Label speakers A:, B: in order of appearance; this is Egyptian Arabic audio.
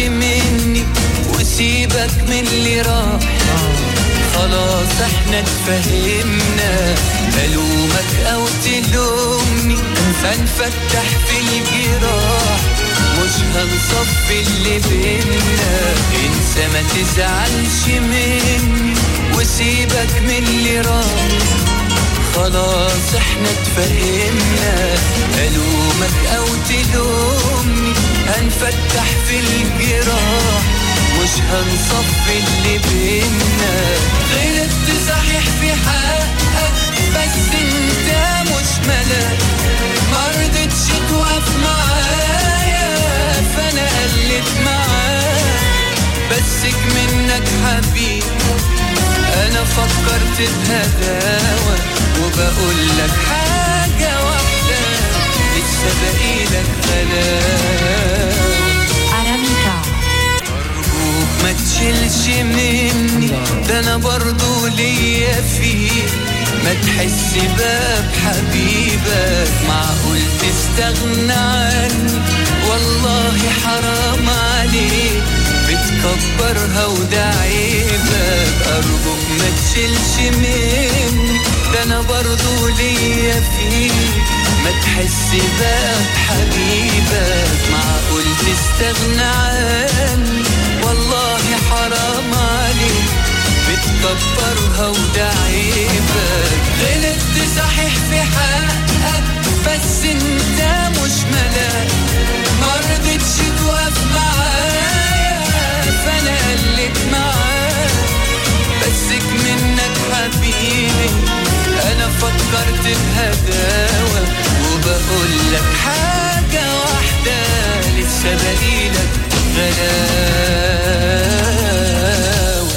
A: مني وسيبك من اللي راح خلاص احنا اتفهمنا بلومك او تلومني هنفتح في الجراح مش هنصفي اللي بينا انسى ما تزعلش مني وسيبك من اللي راح خلاص احنا اتفهمنا الومك او تلومني هنفتح في الجراح مش هنصفي اللي بينا غلطت صحيح في حقك بس انت مش ملاك مرضتش توقف معايا فانا قلت معاك بسك منك حبيبي انا فكرت بهداوة وبقول لك حاجة واحدة لسه باقي لك غلاوة
B: Aramika.
A: أرجوك ما تشيلش مني ده أنا برضو ليا فيك ما تحس بقى بحبيبك معقول تستغنى عني والله حرام عليك بتكبرها وده عيبك أرجوك ما تشيلش مني ده أنا برضو ليا فيك ما تحس بقى بحبيبك معقول تستغنى عني والله حرام عليك بتكبرها وده عيبك غلطت صحيح في حقك بس انت مش ملاك مرضتش توقف معايا فانا قلت معاك بسك منك حبيبي انا فكرت بهداوة وبقول لك حاجة واحدة لسه باقي لك غلاوة